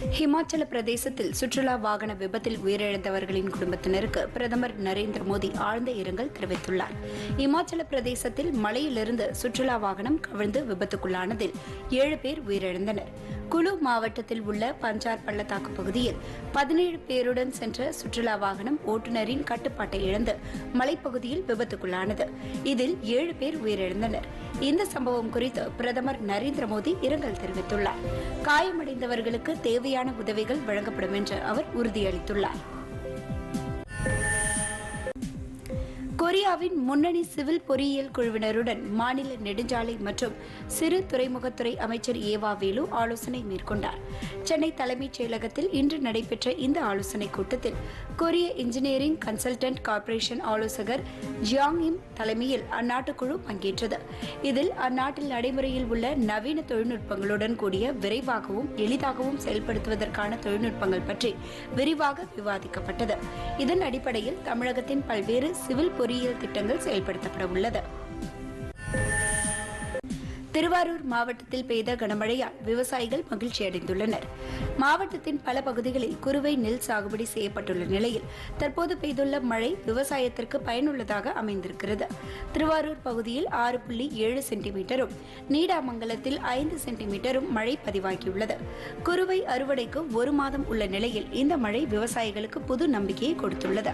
ஹிமாச்சல பிரதேசத்தில் சுற்றுலா வாகன விபத்தில் உயிரிழந்தவர்களின் குடும்பத்தினருக்கு பிரதமர் நரேந்திர மோடி ஆழ்ந்த இரங்கல் தெரிவித்துள்ளார் இமாச்சல பிரதேசத்தில் மலையிலிருந்து சுற்றுலா வாகனம் கவிழ்ந்து விபத்துக்குள்ளானதில் ஏழு பேர் உயிரிழந்தனர் குலு மாவட்டத்தில் உள்ள பஞ்சார் பள்ளத்தாக்கு பகுதியில் பதினேழு பேருடன் சென்ற சுற்றுலா வாகனம் ஓட்டுநரின் கட்டுப்பாட்டை இழந்து மலைப்பகுதியில் விபத்துக்குள்ளானது இதில் ஏழு பேர் உயிரிழந்தனர் இந்த சம்பவம் குறித்து பிரதமர் நரேந்திர மோடி இரங்கல் தெரிவித்துள்ளார் காயமடைந்தவர்களுக்கு தேவையான உதவிகள் வழங்கப்படும் என்று அவர் உறுதியளித்துள்ளார் கொரியாவின் முன்னணி சிவில் பொறியியல் குழுவினருடன் மாநில நெடுஞ்சாலை மற்றும் சிறு துறைமுகத்துறை அமைச்சர் ஏவா வேலு ஆலோசனை மேற்கொண்டார் சென்னை தலைமைச் செயலகத்தில் இன்று நடைபெற்ற இந்த ஆலோசனைக் கூட்டத்தில் கொரிய இன்ஜினியரிங் கன்சல்டன்ட் கார்ப்பரேஷன் ஆலோசகர் ஜியாங் இம் தலைமையில் அந்நாட்டு குழு பங்கேற்றது இதில் அந்நாட்டில் நடைமுறையில் உள்ள நவீன தொழில்நுட்பங்களுடன் கூடிய விரைவாகவும் எளிதாகவும் செயல்படுத்துவதற்கான தொழில்நுட்பங்கள் பற்றி விரிவாக விவாதிக்கப்பட்டது இதன் அடிப்படையில் தமிழகத்தின் பல்வேறு சிவில் பொறியியல் திட்டங்கள் செயல்படுத்தப்பட உள்ளது திருவாரூர் மாவட்டத்தில் பெய்த கனமழையால் விவசாயிகள் மகிழ்ச்சியடைந்துள்ளனர் மாவட்டத்தின் பல பகுதிகளில் குறுவை நெல் சாகுபடி செய்யப்பட்டுள்ள நிலையில் தற்போது பெய்துள்ள மழை விவசாயத்திற்கு பயனுள்ளதாக அமைந்திருக்கிறது திருவாரூர் பகுதியில் ஆறு புள்ளி ஏழு சென்டிமீட்டரும் நீடாமங்கலத்தில் ஐந்து சென்டிமீட்டரும் மழை பதிவாகியுள்ளது குறுவை அறுவடைக்கு ஒரு மாதம் உள்ள நிலையில் இந்த மழை விவசாயிகளுக்கு புது நம்பிக்கையை கொடுத்துள்ளது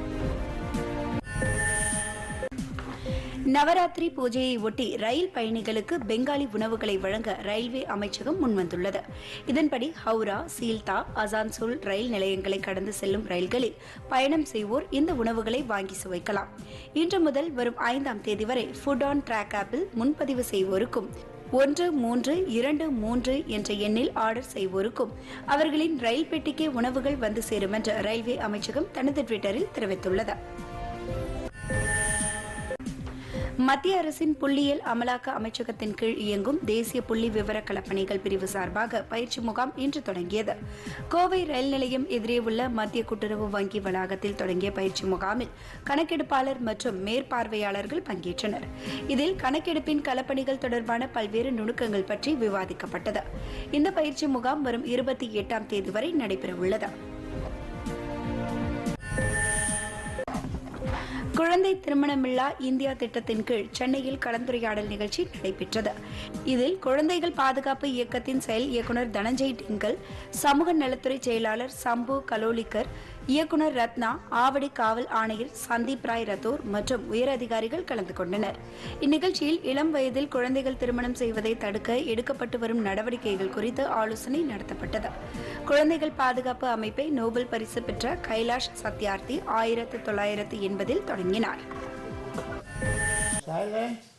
நவராத்திரி பூஜையை ஒட்டி ரயில் பயணிகளுக்கு பெங்காலி உணவுகளை வழங்க ரயில்வே அமைச்சகம் முன்வந்துள்ளது இதன்படி ஹவுரா சீல்தா அசான்சோல் ரயில் நிலையங்களை கடந்து செல்லும் ரயில்களில் பயணம் செய்வோர் இந்த உணவுகளை வாங்கி சுவைக்கலாம் இன்று முதல் வரும் ஐந்தாம் தேதி வரை ஃபுட் ஆன் ட்ராக் ஆப்பில் முன்பதிவு செய்வோருக்கும் ஒன்று மூன்று இரண்டு மூன்று என்ற எண்ணில் ஆர்டர் செய்வோருக்கும் அவர்களின் ரயில் பெட்டிக்கே உணவுகள் வந்து சேரும் என்று ரயில்வே அமைச்சகம் தனது ட்விட்டரில் தெரிவித்துள்ளது மத்திய அரசின் புள்ளியியல் அமலாக்க அமைச்சகத்தின் கீழ் இயங்கும் தேசிய புள்ளி விவர களப்பணிகள் பிரிவு சார்பாக பயிற்சி முகாம் இன்று தொடங்கியது கோவை ரயில் நிலையம் எதிரே உள்ள மத்திய கூட்டுறவு வங்கி வளாகத்தில் தொடங்கிய பயிற்சி முகாமில் கணக்கெடுப்பாளர் மற்றும் மேற்பார்வையாளர்கள் பங்கேற்றனர் இதில் கணக்கெடுப்பின் களப்பணிகள் தொடர்பான பல்வேறு நுணுக்கங்கள் பற்றி விவாதிக்கப்பட்டது இந்த பயிற்சி முகாம் வரும் இருபத்தி எட்டாம் தேதி வரை நடைபெறவுள்ளது குழந்தை திருமணமில்லா இந்தியா திட்டத்தின் கீழ் சென்னையில் கலந்துரையாடல் நிகழ்ச்சி நடைபெற்றது இதில் குழந்தைகள் பாதுகாப்பு இயக்கத்தின் செயல் இயக்குநர் தனஞ்சய் டிங்கல் சமூக நலத்துறை செயலாளர் சம்பு கலோலிக்கர் இயக்குநர் ரத்னா ஆவடி காவல் ஆணையர் சந்தீப் ராய் ரத்தோர் மற்றும் உயரதிகாரிகள் கலந்து கொண்டனர் இந்நிகழ்ச்சியில் இளம் வயதில் குழந்தைகள் திருமணம் செய்வதை தடுக்க எடுக்கப்பட்டு வரும் நடவடிக்கைகள் குறித்து ஆலோசனை நடத்தப்பட்டது குழந்தைகள் பாதுகாப்பு அமைப்பை நோபல் பரிசு பெற்ற கைலாஷ் சத்யார்த்தி ஆயிரத்து தொள்ளாயிரத்து எண்பதில் தொடங்கினார் Silence.